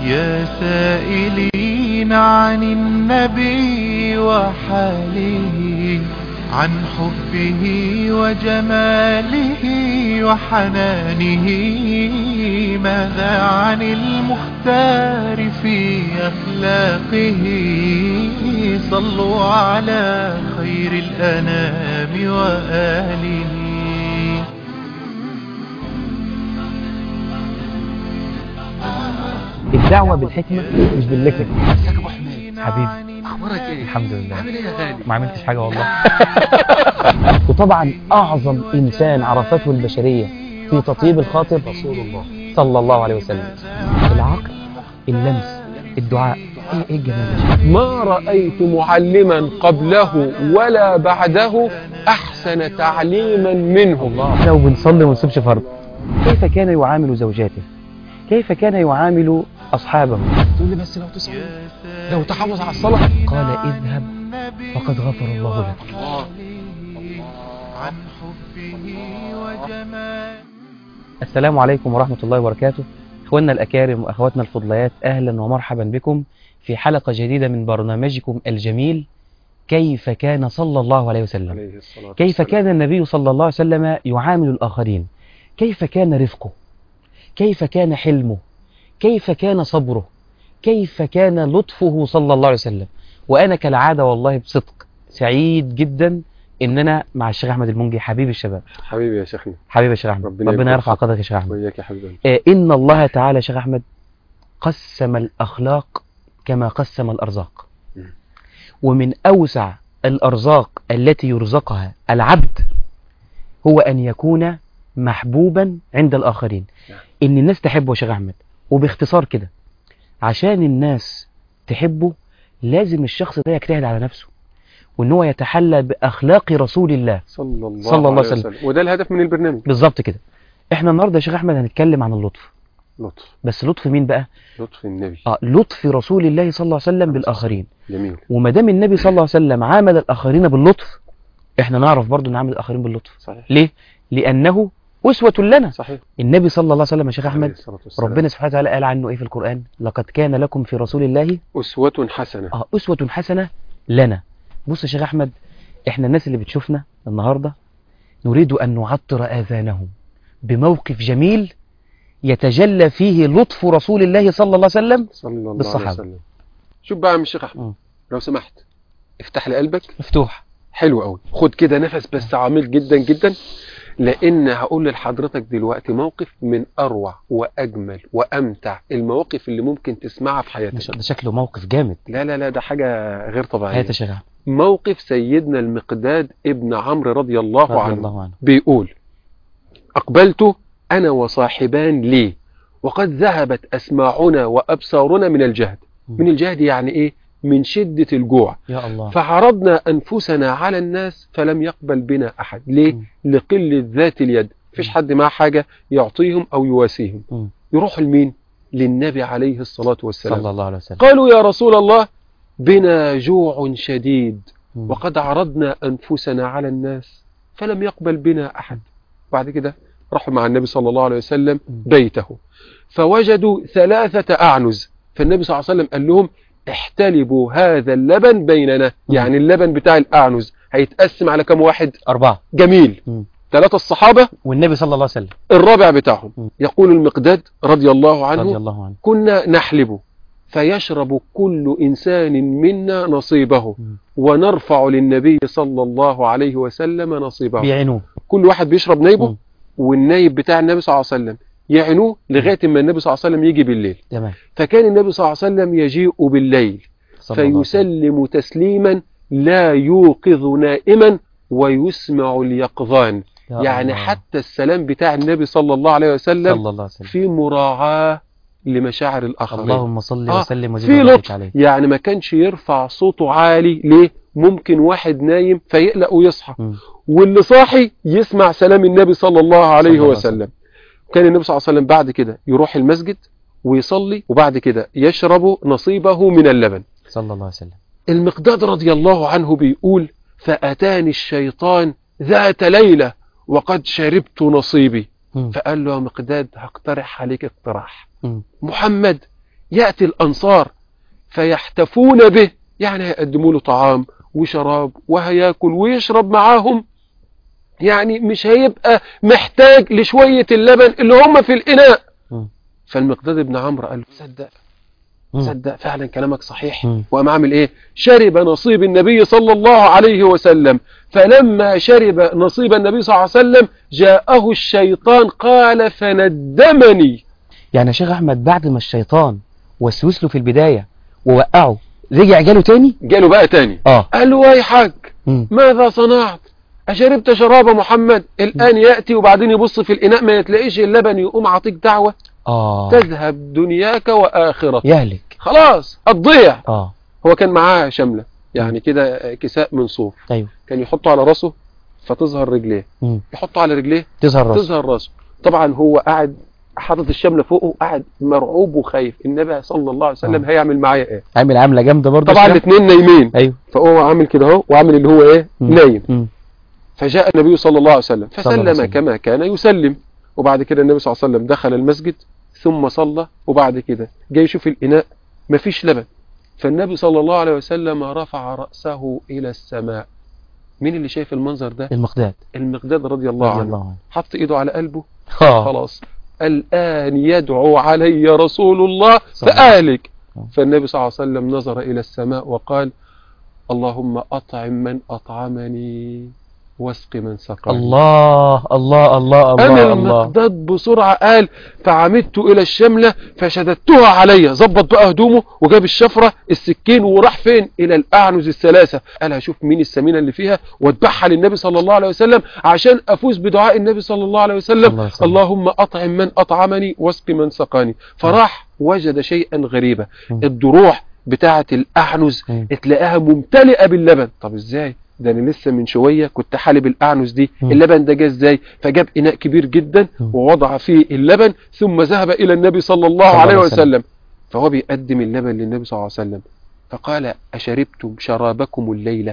يا سائلين عن النبي وحاله عن حبه وجماله وحنانه ماذا عن المختار في أخلاقه صلوا على خير الأنام وآله الدعوة بالحكمة مش باللكة ازيك يا ابو حميد حبيبي اخبارك ايه الحمد لله عامل ايه يا غالي ما عملتش حاجة والله وطبعا أعظم إنسان عرفته البشرية في تطيب الخاطر رسول الله صلى الله عليه وسلم العقل اللمس الدعاء ايه ايه الجمال ده ما رأيت معلما قبله ولا بعده أحسن تعليما منه احنا وبنصلي وما نسيبش فرض كيف كان يعامل زوجاته كيف كان يعامل أصحابه تقول لي بس لو تصحى لو تحافظ على الصلاه قال اذهب فقد غفر الله لك الله عن حبه وجماله السلام عليكم ورحمة الله وبركاته إخواننا الأكارم وأخواتنا الفضليات أهلا ومرحبا بكم في حلقة جديدة من برنامجكم الجميل كيف كان صلى الله عليه وسلم عليه الصلاة كيف والسلام. كان النبي صلى الله عليه وسلم يعامل الآخرين كيف كان رفقه كيف كان حلمه كيف كان صبره كيف كان لطفه صلى الله عليه وسلم وأنا كالعادة والله بصدق سعيد جدا إن أنا مع الشيخ أحمد المنجي حبيب الشباب حبيبي يا شيخنا حبيب الشيخ أحمد ربنا ربنا يبارك يرفع فيك. قدرك يا شيخ أحمد وإياك يا حبيبي آه، إن الله تعالى يا شيخ أحمد قسم الأخلاق كما قسم الأرزاق م. ومن أوسع الأرزاق التي يرزقها العبد هو أن يكون محبوبا عند الآخرين نعم. إن الناس تحبه يا شيخ أحمد وباختصار كده عشان الناس تحبه لازم الشخص ده يجتهد على نفسه وإن هو يتحلى بأخلاق رسول الله صلى الله, صلى الله عليه عليه وسلم. وسلم وده الهدف من البرنامج بالظبط كده احنا النهارده يا شيخ أحمد هنتكلم عن اللطف لطف بس لطف مين بقى؟ لطف النبي آه لطف رسول الله صلى الله عليه وسلم بالآخرين جميل وما دام النبي صلى الله عليه وسلم عامل الآخرين باللطف احنا نعرف برضو نعامل الآخرين باللطف صحيح ليه؟ لأنه أسوة لنا صحيح النبي صلى الله عليه وسلم يا شيخ عليه أحمد الصلاة والسلام. ربنا سبحانه وتعالى قال عنه إيه في القرآن لقد كان لكم في رسول الله أسوة حسنة آه أسوة حسنة لنا بص يا شيخ أحمد احنا الناس اللي بتشوفنا النهاردة نريد أن نعطر آذانهم بموقف جميل يتجلى فيه لطف رسول الله صلى الله عليه وسلم صلى الله بالصحابة. عليه وسلم شوف بقى يا عم الشيخ أحمد مم. لو سمحت افتح لي قلبك مفتوح حلو قوي خد كده نفس بس عميق جدا جدا لان هقول لحضرتك دلوقتي موقف من اروع واجمل وامتع المواقف اللي ممكن تسمعها في ما حياتك شاء- ده شكله موقف جامد لا لا لا ده حاجه غير طبيعيه هات يا شيخ أحمد موقف سيدنا المقداد ابن عمرو رضي الله رضي عنه الله عنه بيقول أقبلت أنا وصاحبان لي وقد ذهبت أسماعنا وأبصارنا من الجهد من الجهد يعني إيه؟ من شدة الجوع يا الله فعرضنا أنفسنا على الناس فلم يقبل بنا أحد ليه؟ مم. لقلة ذات اليد فيش حد معاه حاجة يعطيهم أو يواسيهم مم. يروح لمين؟ للنبي عليه الصلاة والسلام صلى الله عليه وسلم قالوا يا رسول الله بنا جوع شديد مم. وقد عرضنا أنفسنا على الناس فلم يقبل بنا أحد بعد كده راحوا مع النبي صلى الله عليه وسلم بيته فوجدوا ثلاثة أعنز فالنبي صلى الله عليه وسلم قال لهم احتلبوا هذا اللبن بيننا يعني اللبن بتاع الأعنز هيتقسم على كم واحد أربعة جميل مم. ثلاثة الصحابة والنبي صلى الله عليه وسلم الرابع بتاعهم مم. يقول المقداد رضي الله عنه رضي الله عنه كنا نحلب فيشرب كل إنسان منا نصيبه مم. ونرفع للنبي صلى الله عليه وسلم نصيبه بيعينوه كل واحد بيشرب نايبه مم. والنايب بتاع النبي صلى الله عليه وسلم يعينوه لغاية ما النبي صلى الله عليه وسلم يجي بالليل تمام فكان النبي صلى الله عليه وسلم يجيء بالليل صلى الله عليه وسلم. فيسلم تسليما لا يوقظ نائما ويسمع اليقظان يا يعني الله. حتى السلام بتاع النبي صلى الله عليه وسلم صلى الله عليه وسلم في مراعاة لمشاعر الآخرين اللهم صل آه، وسلم وزد في وبارك لطف عليه يعني ما كانش يرفع صوته عالي ليه ممكن واحد نايم فيقلق ويصحى مم. واللي صاحي يسمع سلام النبي صلى الله عليه صلى الله عليه وسلم كان النبي صلى الله عليه وسلم بعد كده يروح المسجد ويصلي وبعد كده يشرب نصيبه من اللبن صلى الله عليه وسلم المقداد رضي الله عنه بيقول فأتاني الشيطان ذات ليلة وقد شربت نصيبي مم. فقال له يا مقداد هقترح عليك اقتراح مم. محمد يأتي الأنصار فيحتفون به يعني هيقدموا له طعام وشراب وهياكل ويشرب معاهم يعني مش هيبقى محتاج لشوية اللبن اللي هم في الإناء مم. فالمقداد بن عمرو قال له صدق مم. صدق فعلا كلامك صحيح مم. وقام عامل ايه شرب نصيب النبي صلى الله عليه وسلم فلما شرب نصيب النبي صلى الله عليه وسلم جاءه الشيطان قال فندمني يعني يا شيخ احمد بعد ما الشيطان وسوس له في البدايه ووقعه رجع جاله تاني جاله بقى تاني اه قال له ويحك مم. ماذا صنعت أشربت شراب محمد الآن يأتي وبعدين يبص في الإناء ما يتلاقيش اللبن يقوم عطيك دعوة اه تذهب دنياك وآخرتك يهلك خلاص هتضيع اه هو كان معاه شملة يعني كده كساء من صوف ايوه كان يحطه على راسه فتظهر رجليه مم. يحطه على رجليه تظهر راسه تظهر راسه طبعا هو قاعد حاطط الشملة فوقه قاعد مرعوب وخايف النبي صلى الله عليه وسلم آه. هيعمل معايا ايه عامل عامله جامده برضه طبعا الشيخ. الاثنين نايمين ايوه فهو عامل كده اهو وعامل اللي هو ايه مم. نايم مم. فجاء النبي صلى الله عليه وسلم صلى الله عليه فسلم وسلم. كما كان يسلم وبعد كده النبي صلى الله عليه وسلم دخل المسجد ثم صلى وبعد كده جاي يشوف الإناء مفيش لبن فالنبي صلى الله عليه وسلم رفع رأسه إلى السماء مين اللي شايف المنظر ده المقداد المقداد رضي الله رضي عنه الله عنه حط إيده على قلبه اه خلاص الآن يدعو علي رسول الله صلى الله فأهلك آه. فالنبي صلى الله عليه وسلم نظر إلى السماء وقال اللهم أطعم من أطعمني واسق من سقاني الله الله الله أنا الله الله المقداد بسرعة قال فعمدت إلى الشملة فشددتها عليا ظبط بقى هدومه وجاب الشفرة السكين وراح فين إلى الأعنز الثلاثة قال هشوف مين السمينة اللي فيها واتبعها للنبي صلى الله عليه وسلم عشان أفوز بدعاء النبي صلى الله عليه صلى وسلم الله عليه وسلم. اللهم أطعم من أطعمني واسق من سقاني فراح وجد شيئا غريبا مم. الضروع بتاعة الأعنز مم. تلاقيها ممتلئة باللبن طب ازاي ده انا لسه من شوية كنت حالب الأعنز دي مم. اللبن ده جه ازاي فجاب إناء كبير جدا مم. ووضع فيه اللبن ثم ذهب إلى النبي صلى الله صلى الله عليه عليه وسلم. وسلم فهو بيقدم اللبن للنبي صلى الله عليه وسلم فقال أشربتم شرابكم الليلة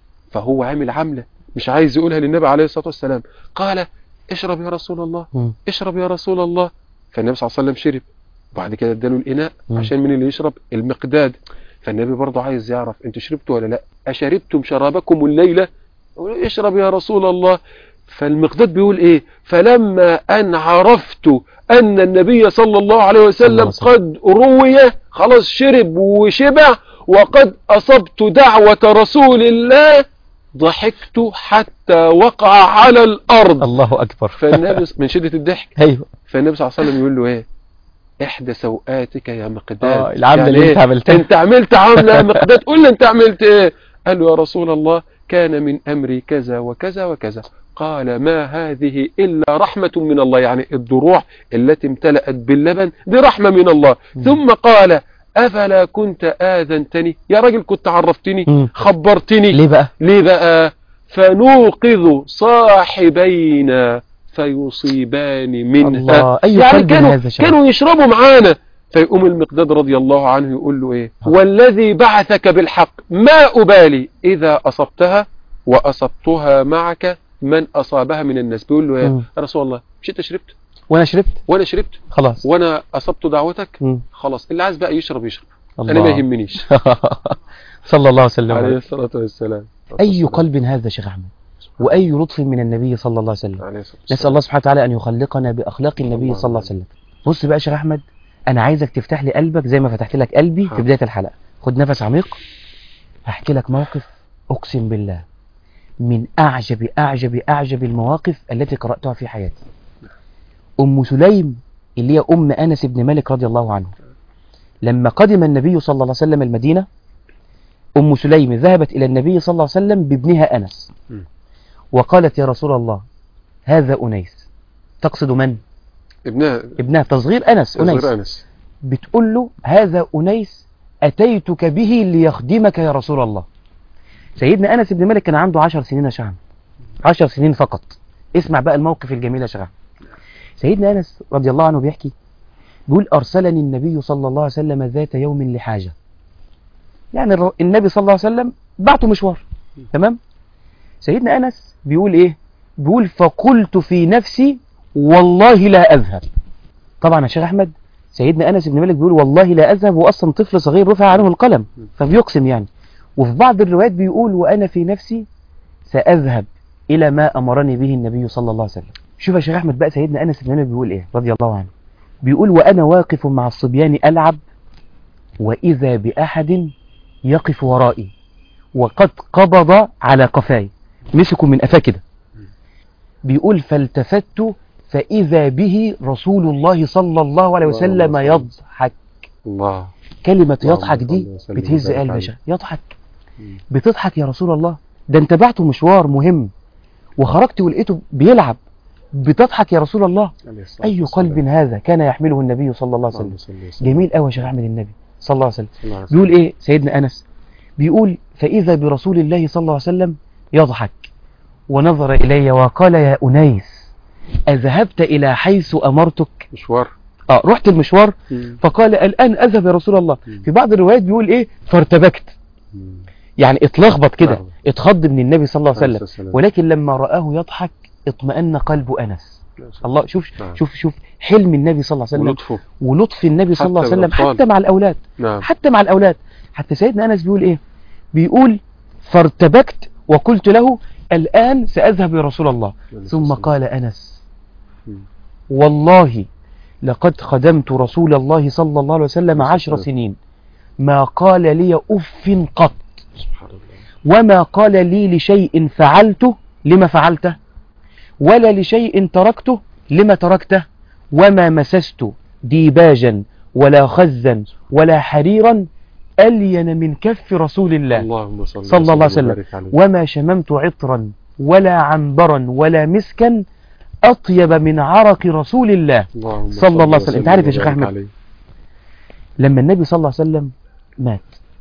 فهو عامل عملة مش عايز يقولها للنبي عليه الصلاة والسلام قال اشرب يا رسول الله مم. اشرب يا رسول الله فالنبي صلى الله عليه وسلم شرب وبعد كده اداله الإناء مم. عشان مين اللي يشرب المقداد فالنبي برضه عايز يعرف انتوا شربتوا ولا لا أشربتم شرابكم الليلة يقول اشرب يا رسول الله فالمقداد بيقول ايه فلما ان عرفت ان النبي صلى الله عليه صلى الله وسلم عليه قد روي خلاص شرب وشبع وقد اصبت دعوة رسول الله ضحكت حتى وقع على الارض الله اكبر فالنبي من شدة الضحك ايوه فالنبي صلى الله عليه وسلم يقول له ايه احدى سوءاتك يا مقداد اه العمله اللي إيه؟ انت عملتها انت عملت عملة يا مقداد قول لي انت عملت ايه قال له يا رسول الله كان من امري كذا وكذا وكذا قال ما هذه الا رحمة من الله يعني الضروع التي امتلأت باللبن دي رحمة من الله مم. ثم قال افلا كنت اذنتني يا راجل كنت عرفتني مم. خبرتني ليه بقى ليه بقى فنوقظ صاحبينا فيصيبان منها الله اي يعني قلب كانوا هذا شيخ كانوا يشربوا معانا فيقوم المقداد رضي الله عنه يقول له ايه آه. والذي بعثك بالحق ما أبالي إذا أصبتها وأصبتها معك من أصابها من الناس بيقول له ايه مم. يا رسول الله مش انت شربت وانا شربت وانا شربت خلاص وانا أصبت دعوتك مم. خلاص اللي عايز بقى يشرب يشرب الله انا ما يهمنيش صلى الله وسلم عليه عليه الصلاة والسلام اي قلب هذا شيخ احمد واي لطف من النبي صلى الله عليه وسلم عليه الصلاة نسأل الله سبحانه وتعالى أن يخلقنا بأخلاق النبي صلى الله عليه وسلم بص بقى يا شيخ أحمد أنا عايزك تفتح لي قلبك زي ما فتحت لك قلبي في حاضر. بداية الحلقة خد نفس عميق هحكي لك موقف أقسم بالله من أعجب أعجب أعجب المواقف التي قرأتها في حياتي أم سليم اللي هي أم أنس بن مالك رضي الله عنه لما قدم النبي صلى الله عليه وسلم المدينة أم سليم ذهبت إلى النبي صلى الله عليه وسلم بابنها أنس م. وقالت يا رسول الله هذا أنيس تقصد من؟ ابنها ابنها تصغير أنس أنيس صغير أنس بتقول له هذا أنيس أتيتك به ليخدمك يا رسول الله سيدنا أنس بن مالك كان عنده عشر سنين يا شعب عشر سنين فقط اسمع بقى الموقف الجميل يا شعب سيدنا أنس رضي الله عنه بيحكي بيقول أرسلني النبي صلى الله عليه وسلم ذات يوم لحاجة يعني الر- النبي صلى الله عليه وسلم بعته مشوار تمام سيدنا أنس بيقول إيه بيقول فقلت في نفسي والله لا أذهب طبعا يا شيخ أحمد سيدنا أنس بن مالك بيقول والله لا أذهب وأصلا طفل صغير رفع عنه القلم فبيقسم يعني وفي بعض الروايات بيقول وأنا في نفسي سأذهب إلى ما أمرني به النبي صلى الله عليه وسلم شوف يا شيخ أحمد بقى سيدنا أنس بن مالك بيقول إيه رضي الله عنه بيقول وأنا واقف مع الصبيان ألعب وإذا بأحد يقف ورائي وقد قبض على قفاي مسكوا من قفاه كده بيقول فالتفت فإذا به رسول الله صلى الله عليه وسلم اللهم صل. يضحك الله كلمة اللهم يضحك دي صل وسلم بتهز وبارك قلبي يا عليه. شيخ يضحك مم. بتضحك يا رسول الله ده انت بعته مشوار مهم وخرجت ولقيته بيلعب بتضحك يا رسول الله عليه الصلاة أي والسلام. قلب هذا كان يحمله النبي صلى الله عليه اللهم وسلم صل وسلم. جميل قوي يا شيخ أحمد النبي صلى الله عليه وسلم صلى الله عليه وسلم. بيقول ايه سيدنا انس بيقول فاذا برسول الله صلى الله عليه وسلم يضحك ونظر الي وقال يا انيس اذهبت الى حيث امرتك مشوار اه رحت المشوار مم. فقال الان اذهب يا رسول الله مم. في بعض الروايات بيقول ايه فارتبكت مم. يعني اتلخبط كده نعم. اتخض من النبي صلى الله عليه عليه وسلم الصلاة والسلام. ولكن لما رآه يضحك اطمأن قلب انس الله شوف نعم. شوف شوف حلم النبي صلى الله عليه وسلم ولطفه ولطف النبي صلى حتى الله عليه وسلم بالأطفال. حتى مع الاولاد نعم حتى مع الأولاد حتى سيدنا أنس بيقول إيه بيقول فارتبكت وقلت له الآن سأذهب يا رسول الله ثم قال أنس مم. والله لقد خدمت رسول الله صلى الله عليه وسلم عشر سنين ما قال لي أف قط سبحان الله وما قال لي لشيء فعلته لما فعلته ولا لشيء تركته لما تركته وما مسست ديباجا ولا خزا ولا حريرا ألين من كف رسول الله اللهم صل صلى الله عليه وسلم وسلم وبارك عليه. وما شممت عطرا ولا عنبرا ولا مسكا أطيب من عرق رسول الله اللهم صلى الله عليه صل وسلم. أنت عارف يا شيخ وبارك أحمد؟ عليه. لما النبي صلى الله عليه وسلم مات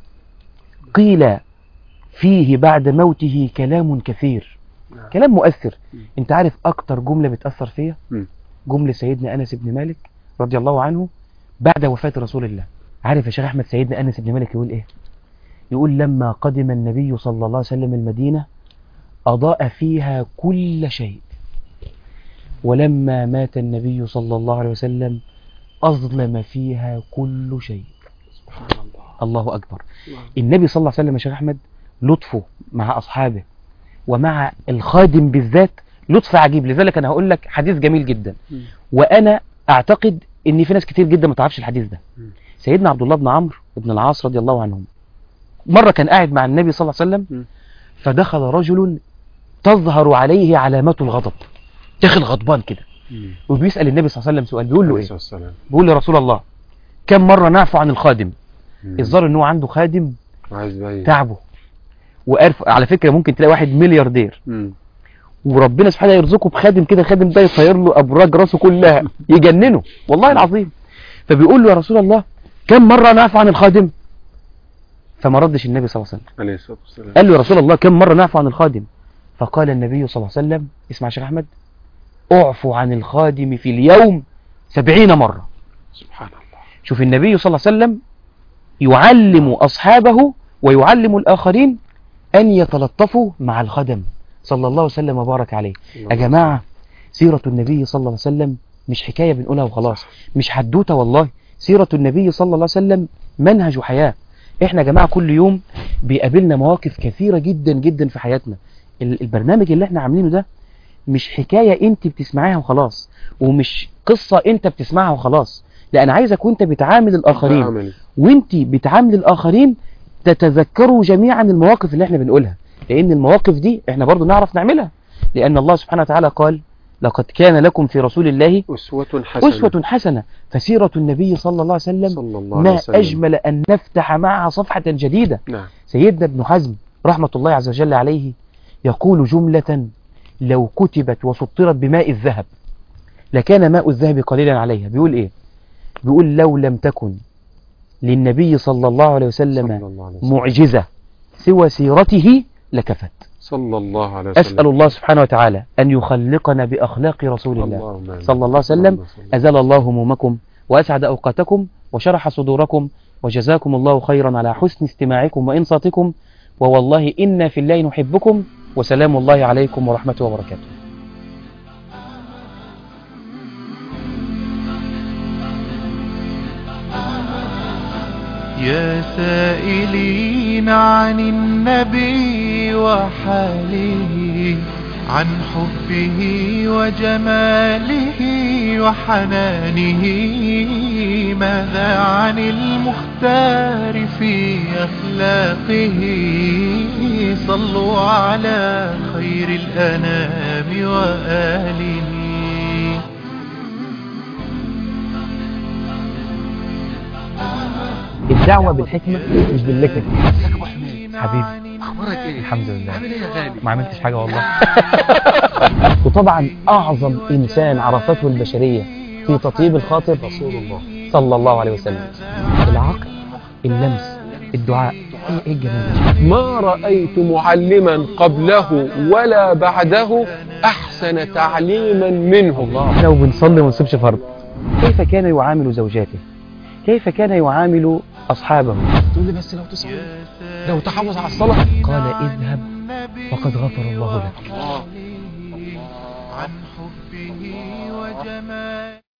قيل فيه بعد موته كلام كثير نعم. كلام مؤثر م. انت عارف اكتر جملة بتأثر فيا م. جملة سيدنا انس بن مالك رضي الله عنه بعد وفاة رسول الله عارف يا شيخ احمد سيدنا انس بن مالك يقول ايه يقول لما قدم النبي صلى الله عليه وسلم المدينة اضاء فيها كل شيء ولما مات النبي صلى الله عليه وسلم أظلم فيها كل شيء سبحان الله الله أكبر الله. النبي صلى الله عليه وسلم يا شيخ أحمد لطفه مع أصحابه ومع الخادم بالذات لطف عجيب لذلك أنا هقول لك حديث جميل جدا مم. وأنا أعتقد إن في ناس كتير جدا ما تعرفش الحديث ده مم. سيدنا عبد الله بن عمرو بن العاص رضي الله عنهم مرة كان قاعد مع النبي صلى الله عليه مم. وسلم فدخل رجل تظهر عليه علامات الغضب داخل غضبان كده مم. وبيسأل النبي صلى الله عليه وسلم سؤال بيقول له عليه إيه الصلاة والسلام. بيقول له يا رسول الله كم مرة نعفو عن الخادم مم. الظاهر ان هو عنده خادم عايز بقى ايه؟ تعبه وقرف على فكرة ممكن تلاقي واحد ملياردير مم. وربنا سبحانه يرزقه بخادم كده خادم ده يطير له ابراج راسه كلها يجننه والله العظيم فبيقول له يا رسول الله كم مرة نعفو عن الخادم فما ردش النبي صلى الله عليه وسلم عليه الصلاة والسلام قال له يا رسول الله كم مرة نعفو عن الخادم فقال النبي صلى الله عليه وسلم اسمع يا شيخ أحمد اعفو عن الخادم في اليوم سبعين مرة سبحان الله شوف النبي صلى الله عليه وسلم يعلم أصحابه ويعلم الآخرين أن يتلطفوا مع الخدم صلى الله وسلم وبارك عليه يا جماعة سيرة النبي صلى الله عليه وسلم مش حكاية بنقولها وخلاص مش حدوتة والله سيرة النبي صلى الله عليه وسلم منهج حياة احنا يا جماعة كل يوم بيقابلنا مواقف كثيرة جدا جدا في حياتنا ال- البرنامج اللي احنا عاملينه ده مش حكاية انت بتسمعيها وخلاص ومش قصة انت بتسمعها وخلاص لا انا عايزك وانت بتعامل الاخرين عملي وانت بتعامل الاخرين تتذكروا جميعا المواقف اللي احنا بنقولها لان المواقف دي احنا برضو نعرف نعملها لان الله سبحانه وتعالى قال لقد كان لكم في رسول الله أسوة حسنة أسوة حسنة فسيرة النبي صلى الله عليه وسلم صلى الله عليه ما وسلم أجمل أن نفتح معها صفحة جديدة نعم سيدنا ابن حزم رحمة الله عز وجل عليه يقول جملة لو كتبت وسطرت بماء الذهب لكان ماء الذهب قليلا عليها بيقول إيه بيقول لو لم تكن للنبي صلى الله عليه وسلم صلى الله عليه وسلم معجزة سوى سيرته لكفت صلى الله عليه وسلم أسأل الله سبحانه وتعالى أن يخلقنا بأخلاق رسول الله اللهم آمين. صلى الله عليه وسلم اللهم صل. أزال الله همومكم وأسعد أوقاتكم وشرح صدوركم وجزاكم الله خيرا على حسن استماعكم وإنصاتكم ووالله إنا في الله نحبكم وسلام الله عليكم ورحمته وبركاته يا سائلين عن النبي وحاله عن حبه وجماله وحنانه ماذا عن المختار في أخلاقه صلوا على خير الأنام وآله الدعوة بالحكمة مش باللكة ازيك يا ابو حميد حبيبي اخبارك ايه الحمد لله عامل ايه يا غالي ما عملتش حاجة والله وطبعا أعظم إنسان عرفته البشرية في تطيب الخاطر رسول الله صلى الله عليه وسلم العقل اللمس الدعاء ايه ايه الجمال ده ما رأيت معلما قبله ولا بعده أحسن تعليما منه احنا وبنصلي وما نسيبش فرض كيف كان يعامل زوجاته كيف كان يعامل أصحابه تقول لي بس لو تصلي لو تحافظ على الصلاه قال اذهب فقد غفر الله لك عن حبه وجماله